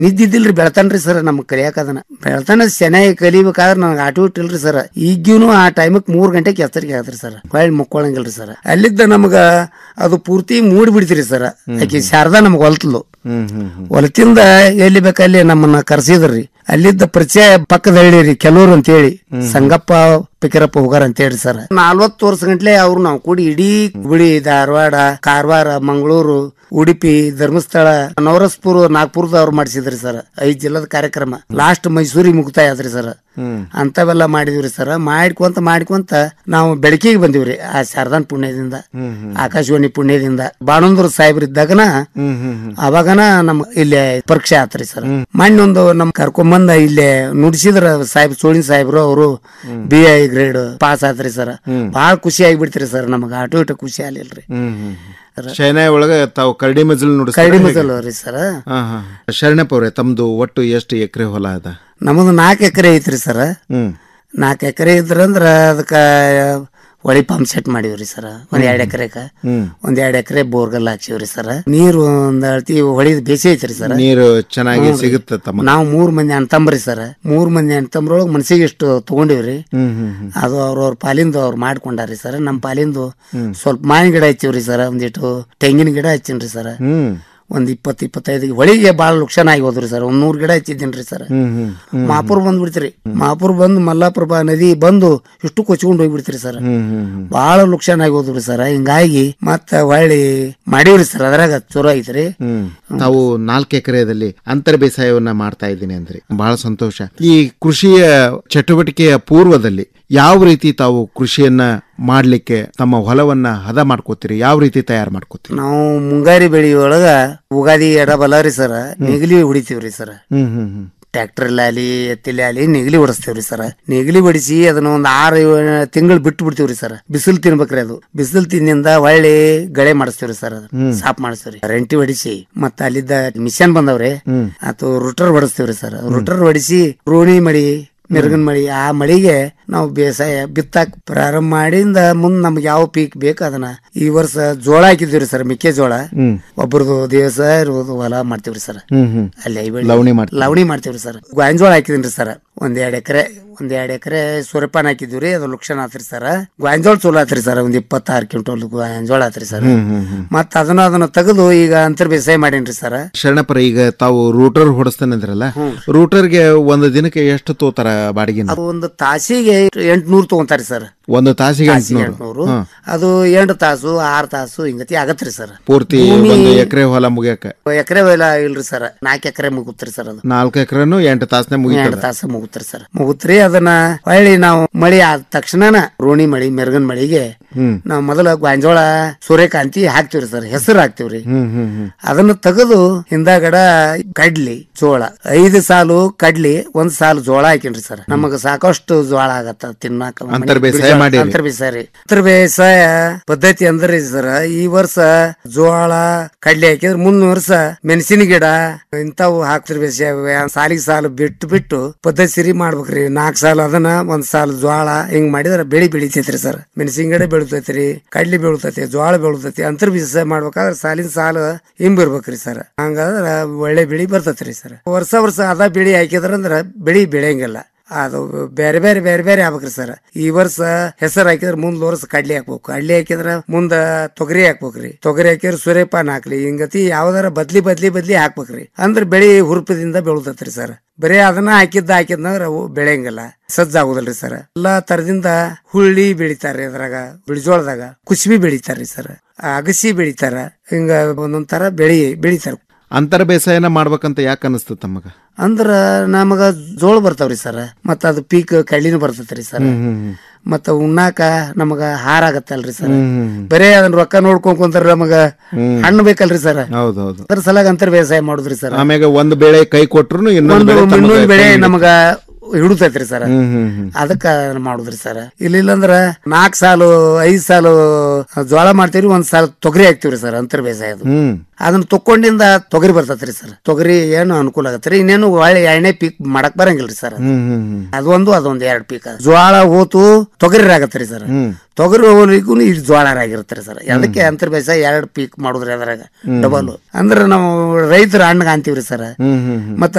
ನಿದ್ದಿದ್ದಿಲ್ರಿ ಬೆಳ್ತಾನ್ರಿ sir ನಮ್ಗ್ ಕಲಿಯಾಕ ಅದನ್ನ ಬೆಳ್ತಾನ ಚೆನ್ನಾಗಿ ಕಲಿಬೇಕಾದ್ರೆ ನನಗೆ ಆಟೋ ಇಟ್ಟಿಲ್ರಿ ಸರ್ ಈಗಿನೂ ಆ ಟೈಮಕ್ ಮೂರ್ ಗಂಟೆಗೆ ಎಚ್ಚರಿಕೆ ಆಗತ್ರಿ ಸರ್ ಹೊಳ್ಳಿ ಮುಕ್ಕೊಳಂಗಿಲ್ರಿ ಸರ್ ಅಲ್ಲಿದ್ದ ನಮಗ ಅದು ಪೂರ್ತಿ ಮೂಡ್ ಬಿಡ್ತಿರಿ ಸರ್ ಆಕಿ ಶಾರದಾ ನಮ್ಗೆ ಹೊಲ್ತಲು ಹ್ಮ್ ಹ್ಮ್ ಹ್ಮ್ ಹೊಲತಿಂದ ಎಲ್ಲಿ ಬೇಕಲ್ಲಿ ನಮ್ಮನ್ನ ಕರ್ಸಿದ್ರಿ ಅಲ್ಲಿದ್ದ ಪರಿಚಯ ಪಕ್ಕದ ಹಳ್ಳಿ ಕೆಲವ್ರು ಅಂತ ಹೇಳಿ ಸಂಗಪ್ಪ ಪಿಕರಪ್ಪ ಹೋಗಾರ ಅಂತ ಹೇಳಿ ಸರ್ ನಾಲ್ವತ್ತು ವರ್ಷ ಗಂಟ್ಲೆ ಅವ್ರು ನಾವು ಕೂಡಿ ಇಡೀ ಹುಬ್ಳಿ ಧಾರವಾಡ ಕಾರವಾರ ಮಂಗಳೂರು ಉಡುಪಿ ಧರ್ಮಸ್ಥಳ ನವರಸ್ಪುರ ನಾಗ್ಪುರದ ಅವ್ರು ಮಾಡಿಸಿದ್ರಿ ಸರ್ ಐದ್ ಜಿಲ್ಲದ ಕಾರ್ಯಕ್ರಮ ಲಾಸ್ಟ್ ಮೈಸೂರಿಗೆ ಮುಕ್ತಾಯ ಆದ್ರಿ ಸರ್ ಅಂತವೆಲ್ಲ ಮಾಡಿದ್ವಿ ಸರ್ ಮಾಡ್ಕೊಂತ ಮಾಡ್ಕೊಂತ ನಾವು ಬೆಳಕಿಗೆ ಬಂದಿವ್ರಿ ಆ ಶಾರದಾನ್ ಪುಣ್ಯದಿಂದ ಆಕಾಶವಾಣಿ ಪುಣ್ಯದಿಂದ ಬಾಣಂದ್ರ ಸಾಹೇಬ್ರ ಇದ್ದಾಗನ ಅವಾಗನ ನಮ್ ಇಲ್ಲಿ ಪರೀಕ್ಷೆ ಆತ್ರಿ ಸರ್ ಮೊನ್ನೊಂದು ನಮ್ ಕರ್ಕೊಂಬಂದ ಇಲ್ಲಿ ನುಡಿಸಿದ್ರ ಸಾಹೇಬ್ ಸೋಳಿನ ಸಾಹೇಬ್ರು ಅವರು ಬಿ ಐ ಗ್ರೇಡ್ ಪಾಸ್ ಆತ್ರಿ ಸರ್ ಬಹಳ ಖುಷಿ ಆಗಿಬಿಡ್ತೀರಿ ಸರ್ ನಮಗ ಆಟೋ ಇಟ ಖುಷಿ ಆಗ್ಲಿಲ್ರಿ ಹ್ಮ್ ಹ್ಮ್ ಶಯನಾಯ ಒಳಗ ತಾವು ಕರಡಿ ಮಜಲ್ ಕರಡಿ ನುಡಿಸ್ತಾರೆ ಮಜಲ್ ರೀ ಸರ್ ಹಾ ಹಾ ಶರಣಪ್ಪ ಅವ್ರೆ ತಮ್ದು ಒಟ್ಟು ಎಷ್ಟು ಎಕರೆ ಹೊಲ ಅದ ನಮ್ಮದು ನಾಲ್ಕು ಎಕರೆ ಐತ್ರಿ ಸರ್ ಹ್ಮ್ ನಾಲ್ಕು ಎಕರೆ ಇದ್ರಂದ್ರ ಅದಕ್ಕ ಹೊಳಿ ಪಂಪ್ ಸೆಟ್ ಮಾಡಿವ್ರಿ ಸರ್ ಒಂದ್ ಎರಡ್ ಎಕರೆಕ ಹ್ಮ್ ಒಂದ್ ಎರಡ್ ಎಕರೆ ಬೋರ್ಗಲ್ ಹಾಕ್ಸಿವ್ರಿ ಸರ್ ನೀರು ಒಂದ್ ಅಳ್ತಿ ಹೊಳಿ ಬೇಸಿ ಐತ್ರಿ ಸರ್ ನೀರು ಚೆನ್ನಾಗಿ ಸಿಗುತ್ತೆ ತಮ್ಮ ನಾವು ಮೂರ್ ಮಂದಿ ಅಣ್ತಂಬ್ರಿ ಸರ್ ಮೂರ್ ಮಂದಿ ಅಣ್ತಂಬ್ರೊಳಗ್ ಮನ್ಸಿಗೆ ಇಷ್ಟು ತಗೊಂಡಿವ್ರಿ ಹ್ಮ್ ಹ್ಮ್ ಹ್ಮ್ ಅದು ಅವ್ರವ್ರ ಪಾಲಿಂದು ಅವ್ರು ಮಾಡ್ಕೊಂಡಾರಿ ಸರ್ ನಮ್ ಪಾಲಿಂದು ಸ್ವಲ್ಪ ಮಾವಿನ ಗಿಡ ಹಚ್ಚಿವ್ರಿ ಸರ್ ಒಂದಿಟ್ಟು ತೆಂಗಿನ ಗಿಡ ಹಚ್ಚಿನ್ರಿ ಸರ್ ಹ್ಮ್ ಒಂದ್ ಇಪ್ಪತ್ ಇಪ್ಪತ್ತೈದು ಹೊಳಿಗೆ ಬಾಳ ಲುಕ್ಷಣ ಆಗಿ ಹೋದ್ರಿ ಸರ್ ಒಂದ್ ನೂರ್ ಗಿಡ ಹಚ್ಚಿದ್ದೀನ್ರಿ ಸರ್ ಹ್ಮ್ ಹ್ಮ್ ಹ್ಮ್ ಮಾಪುರ್ ಬಂದ್ಬಿಡ್ತೀರಿ ಮಾಪುರ್ ಬಂದು ಮಲ್ಲಾಪ್ರಭಾ ನದಿ ಬಂದು ಇಷ್ಟು ಕೊಚ್ಕೊಂಡ್ ಹೋಗ್ಬಿಡ್ತೀರಿ ಸರ್ ಹ್ಮ್ ಹ್ಮ್ ಹ್ಮ್ ಬಹಳ ಲುಕ್ಷಣ ಆಗಿ ಹೋದ್ರಿ ಸರ್ ಹಿಂಗಾಗಿ ಮತ್ತ ಹೊಳ್ಳಿ ಮಾಡಿವ್ರಿ ಸರ್ ಅದ್ರಾಗ ಚಲೋ ಐತ್ರಿ ಹ್ಮ್ ತಾವು ನಾಲ್ಕು ಎಕರೆದಲ್ಲಿ ಅಂತರ ಬೇಸಾಯವನ್ನ ಮಾಡ್ತಾ ಇದ್ದೀನಿ ಅಂದ್ರಿ ಬಹಳ ಸಂತೋಷ ಈ ಕೃಷಿಯ ಚಟುವಟಿಕೆಯ ಪೂರ್ವದಲ್ಲಿ ಯಾವ ರೀತಿ ತಾವು ಕೃಷಿಯನ್ನ ಮಾಡ್ಲಿಕ್ಕೆ ತಮ್ಮ ಹೊಲವನ್ನ ಹದ ಮಾಡ್ಕೋತೀರಿ ಯಾವ ರೀತಿ ತಯಾರು ಮಾಡ್ಕೋತೀರಿ ನಾವು ಮುಂಗಾರಿ ಬೆಳಿ ಒಳಗ ಉಗಾದಿ ಎಡ ಬಲ ರೀ ಸರ್ ನೆಗಲಿ ಹೊಡಿತೀವ್ರಿ ಸರ್ ಹ್ಮ್ ಹ್ಮ್ ಹ್ಮ್ ಟ್ರ್ಯಾಕ್ಟರ್ ಆಲಿ ಎತ್ತಿಲಿ ಆಲಿ ನೆಗಲಿ ಹೊಡಿಸ್ತೇವ್ರಿ ಸರ್ ನೆಗಲಿ ಹೊಡಿಸಿ ಅದನ್ನ ಒಂದ್ ಆರು ತಿಂಗಳು ಬಿಟ್ಟು ಬಿಡ್ತೀವ್ರಿ ಸರ್ ಬಿಸಿಲು ತಿನ್ಬೇಕ್ರಿ ಅದು ಬಿಸಿಲು ತಿನ್ನಿಂದ ಹೊಳ್ಳಿ ಗಳೆ ಮಾಡಿಸ್ತೇವ್ರಿ ಸರ್ ಅದು ಸಾಫ್ ಮಾಡಿಸ್ತೇವ್ರಿ ರೆಂಟಿ ಹೊಡಿಸಿ ಮತ್ತ ಅಲ್ಲಿದ್ದ ಮಿಷನ್ ಬಂದವ್ರಿ ಆತು ರುಟರ್ ಹೊಡಿಸ್ತೇವ್ರಿ ಸರ್ ರುಟರ್ ಹೊಡಿಸಿ ರೋಣಿ ಮಳಿ ಮಿರ್ಗನ್ ಮಳಿ ಆ ಮಳಿಗೆ ನಾವು ಬೇಸಾಯ ಬಿತ್ತಾಕ್ ಪ್ರಾರಂಭ ಮಾಡಿಂದ ಮುಂದ್ ನಮ್ಗೆ ಯಾವ ಪೀಕ್ ಬೇಕು ಅದನ್ನ ಈ ವರ್ಷ ಜೋಳ ಹಾಕಿದ್ವಿ ಸರ್ ಮೆಕ್ಕೆಜೋಳ ಒಬ್ರದು ದಿವಸ ಇರೋದು ಹೊಲ ಮಾಡ್ತೀವ್ರಿ ಸರ್ ಹ್ಮ್ ಹ್ಮ್ ಅಲ್ಲಿ ಐಬಳ್ಳಿ ಲವಣಿ ಮಾಡ್ತೀವಿ ಲವಣಿ ಮಾಡ್ತೀವ್ರಿ ಸರ್ ಗಾಂಜೋಳ ಹಾಕಿದ್ರಿ ಸರ್ ಒಂದ್ ಎರಡ್ ಎಕರೆ ಒಂದ್ ಎರಡ್ ಎಕರೆ ಸೂರ್ಯಪಾನ ಹಾಕಿದ್ವಿ ಅದು ಲಕ್ಷಣ ಆತ್ರಿ ಸರ್ ಗಾಂಜೋಳ ಚಲೋ ಆತ್ರಿ ಸರ್ ಒಂದ್ ಇಪ್ಪತ್ತಾರು ಕ್ವಿಂಟಲ್ ಗಾಂಜೋಳ ಆತ್ರಿ ಸರ್ ಮತ್ತ ಅದನ್ನ ಅದನ್ನ ತೆಗೆದು ಈಗ ಅಂತರ್ ಬೇಸಾಯ ಮಾಡೇನ್ರಿ ಸರ್ ಶರಣಪ್ಪರ ಈಗ ತಾವು ರೂಟರ್ ಹೊಡಿಸ್ತೇನೆ ಅಂದ್ರಲ್ಲ ರೂಟರ್ಗೆ ಒಂದು ದಿನಕ್ಕೆ ಎಷ್ಟು ತೋತಾರ ಬಾಡಿಗೆ ಅದು ಒಂದು ತಾಸಿಗೆ ಎಂಟ್ನೂರ್ ತಗೊಂತಾರಿ ಸರ್ ಒಂದು ತಾಸಿಗೆ ತಾಸಿಗೆ ಎಂಟ್ನೂರು ಎಂಟ್ನೂರು ಅದು ಎಂಟು ತಾಸು ಆರ್ ತಾಸು ಹಿಂಗತಿ ಆಗತ್ರಿ ಸರ್ ಪೂರ್ತಿ ಒಂದು ಎಕರೆ ಹೊಲ ಮುಗಿಯಕ ಎಕರೆ ಇಲ್ಲ ಇಲ್ರಿ ಸರ್ ನಾಲ್ಕು ಎಕರೆ ಮುಗುತ್ರಿ ಸರ್ ಅದು ನಾಲ್ಕು ಎಕರೆನು ಎಂಟು ತಾಸನೆ ಎರಡು ಮುಗಿತದ ತಾಸ ಮುಗುತ್ರಿ ಸರ್ ಮುಗುತ್ರಿ ಅದನ್ನ ಹೊಳ್ಳಿ ನಾವು ಮಳಿ ಆದ ತಕ್ಷಣನ ರೋಣಿ ಮಳಿ ಮೆರ್ಗನ್ ಮಳಿಗೆ ಹ್ಮ್ ನಾವು ಮೊದಲ ಗಾಂಜೋಳ ಸೂರ್ಯಕಾಂತಿ ಹಾಕ್ತಿವ್ರಿ ಸರ್ ಹೆಸರು ಹಾಕ್ತಿವ್ರಿ ಹ್ಮ್ ಹ್ಮ್ ಹ್ಮ್ ಅದನ್ನ ತೆಗೆದು ಹಿಂದಾಗಡ ಕಡ್ಲಿ ಜೋಳ ಐದು ಸಾಲು ಕಡ್ಲಿ ಒಂದ್ ಸಾಲು ಜೋಳ ಹಾಕಿನ್ರಿ ಸರ್ ನಮಗ ಸಾಕಷ್ಟು ಜೋಳ ಆಗತ್ತ ತಿನ್ನಾಕ ಅಂತರ್ ಬೇಸಾಯ ಮಾಡಿರಿ. ಅಂತರ್ ಬೇಸಾಯ ರೀ ಅಂತರ್ ಬೇಸಾಯ ಪದ್ಧತಿ ಅಂದ್ರಿ ಸರ್ ಈ ವರ್ಷ ಜೋಳ ಕಡ್ಲಿ ಹಾಕಿದ್ರ ಮುಂದಿನ ವರ್ಷ ಮೆಣಸಿನ ಗಿಡ ಇಂಥವು ಹಾಕ್ತಿರ್ ಬೇಸಾಯ ಸಾಲಿಗೆ ಸಾಲು ಬಿಟ್ಟು ಬಿಟ್ಟು ಪದ್ಧತಿ ಸಿರಿ ಮಾಡ್ಬೇಕ್ರಿ ನಾಲ್ಕು ಸಾಲು ಅದನ್ನ ಒಂದ್ ಸಾಲು ಜೋಳ ಹಿಂಗ್ ಮಾಡಿದ್ರ ಬೆಳಿ ಬೆಳಿತೈತ್ರಿ ಸರ್ ಮೆಣಸಿನ ಗಿಡ ಬೆಳಿತೈತ್ರಿ ಕಡ್ಲಿ ಬೆಳಿತೈತಿ ಜೋಳ ಬೆಳಿತೈತಿ ಅಂತರ್ ಬೇಸಾಯ ಮಾಡ್ಬೇಕಾದ್ರ ಸಾಲಿನ ಸಾಲು ಹಿಂಬಿರ್ಬೇಕ್ರಿ ಸರ್ ಹಂಗಾದ್ರ ಒಳ್ಳೆ ಬೆಳಿ ಬರ್ತೈತ್ರಿ ಸರ್ ವರ್ಷ ವರ್ಷ ಅದ ಬೆಳಿ ಹಾಕಿದ್ರಂದ್ರ ಬೆಳಿ ಬೆಳೆಯಂಗಿಲ್ಲ ಅದು ಬೇರೆ ಬೇರೆ ಬೇರೆ ಬೇರೆ ಆಗ್ಬೇಕ್ರಿ ಸರ್ ಈ ವರ್ಷ ಹೆಸರು ಹಾಕಿದ್ರ ಮುಂದ್ ವರ್ಷ ಕಡ್ಲಿ ಹಾಕ್ಬೇಕು ಕಡ್ಲಿ ಹಾಕಿದ್ರ ಮುಂದ ತೊಗರಿ ಹಾಕ್ಬೇಕ್ರಿ ತೊಗರಿ ಹಾಕಿದ್ರ ಸೂರ್ಯಪಾನ ಹಾಕ್ಲಿ ಹಿಂಗತಿ ಯಾವ್ದಾರ ಬದ್ಲಿ ಬದ್ಲಿ ಬದ್ಲಿ ಹಾಕ್ಬೇಕ್ರಿ ಅಂದ್ರ ಬೆಳಿ ಹುರುಪದಿಂದ ಬೆಳುದತ್ರಿ ಸರ್ ಬರೀ ಅದನ್ನ ಹಾಕಿದ್ದ ಹಾಕಿದ್ನಂದ್ರ ಅವು ಬೆಳೆಯಂಗಿಲ್ಲ ಸಜ್ಜ ಆಗುದಿಲ್ರಿ ಸರ್ ಎಲ್ಲಾ ತರದಿಂದ ಹುಳ್ಳಿ ಬೆಳಿತಾರ್ರಿ ಅದ್ರಾಗ ಬಿಳಿಜೋಳದಾಗ ಕುಸ್ಬಿ ಬೆಳಿತಾರ್ರಿ ಸರ್ ಅಗಸಿ ಬೆಳಿತಾರ ಹಿಂಗ ಒಂದೊಂದ್ ತರ ಬೆಳಿ ಬೆಳಿತಾರ ಅಂತರ ಬೇಸಾಯನ ಮಾಡ್ಬೇಕಂತ ಯಾಕೆ ಅನಿಸ್ತು ತಮಗ ಅಂದ್ರ ನಮಗ ಜೋಳ ಬರ್ತಾವ್ರಿ ಸರ್ ಮತ್ತ ಅದು ಪೀಕ್ ಕಳ್ಳಿನೂ ಬರ್ತೈತ್ರಿ ಸರ್ ಮತ್ತ ಉಣ್ಣಾಕ ನಮಗ ಹಾರ ಆಗತ್ತಲ್ರಿ ಸರ್ ಬರೇ ಅದನ್ನ ರೊಕ್ಕ ನೋಡ್ಕೊಂಡ್ ಕುಂತಾರ ನಮಗ ಹಣ್ಣು ಬೇಕಲ್ರಿ ಸರ್ ಹೌದೌದು ಅದ್ರ ಸಲಾಗ ಅಂತರ್ ಬೇಸಾಯ ಮಾಡುದ್ರಿ ಸರ್ ಆಮ್ಯಾಗ ಒಂದ್ ಬೆಳೆ ಕೈ ಕೊಟ್ರು ಇನ್ನೊಂದು ಒಂದು ಬೆಳೆ ತಮ್ಮ ಇನ್ನೊಂದ್ ಬೆಳೆ ಕೈಗೆ ನಮಗ ಹಿಡುತೈತ್ರಿ ಸರ್ ಹ್ಮ್ ಹ್ಮ್ ಹ್ಮ್ ಅದಕ್ಕ ಮಾಡುದ್ರಿ ಸರ್ ಇಲ್ಲಿಲ್ಲಂದ್ರ ನಾಲ್ಕ್ ಸಾಲು ಐದ್ ಸಾಲು ಜೋಳ ಮಾಡ್ತೀವ್ರಿ ಒಂದ್ ಸಾಲ ತೊಗರಿ ಹಾಕ್ತಿವ್ರಿ ಸರ್ ಅಂತರ್ ಬೇಸಾಯದು ಹ್ಮ್ ಅದನ್ನ ತಕ್ಕೊಂಡಿಂದ ತೊಗರಿ ಬರ್ತೈತ್ರಿ ಸರ್ ತೊಗರಿ ಏನು ಅನುಕೂಲ ಆಗತ್ರಿ ಇನ್ನೇನು ಒಳ್ಳೆ ಎಣ್ಣೆ ಪೀಕ್ ಮಾಡಕ್ ಬರಂಗಿಲ್ರಿ ಸರ್ ಹ್ಮ್ ಹ್ಮ್ ಹ್ಮ್ ಅದೊಂದು ಅದೊಂದು ಎರಡ್ ಪೀಕ್ ಜೋಳ ಹೋತು ತೊಗರಿ ಆಗತ್ರಿ ಸರ್ ಹ್ಮ್ ತೊಗರಿ ಹೋಗ್ಲಿಕ್ಕೂ ಇದು ಜೋಳ ಆಗಿರ್ತಾರೆ ಸರ್ ಅದಕ್ಕೆ ಅಂತರ್ ಬೇಸಾಯ ಎರಡ್ ಪೀಕ್ ಮಾಡುದ್ರಿ ಅದ್ರಾಗ ಡಬಲ್ ಅಂದ್ರ ನಾವು ರೈತರ ಹಣ್ಣಗ ಅಂತೀವ್ರಿ ಸರ್ ಹ್ಮ್ ಹ್ಮ್ ಹ್ಮ್ ಮತ್ತ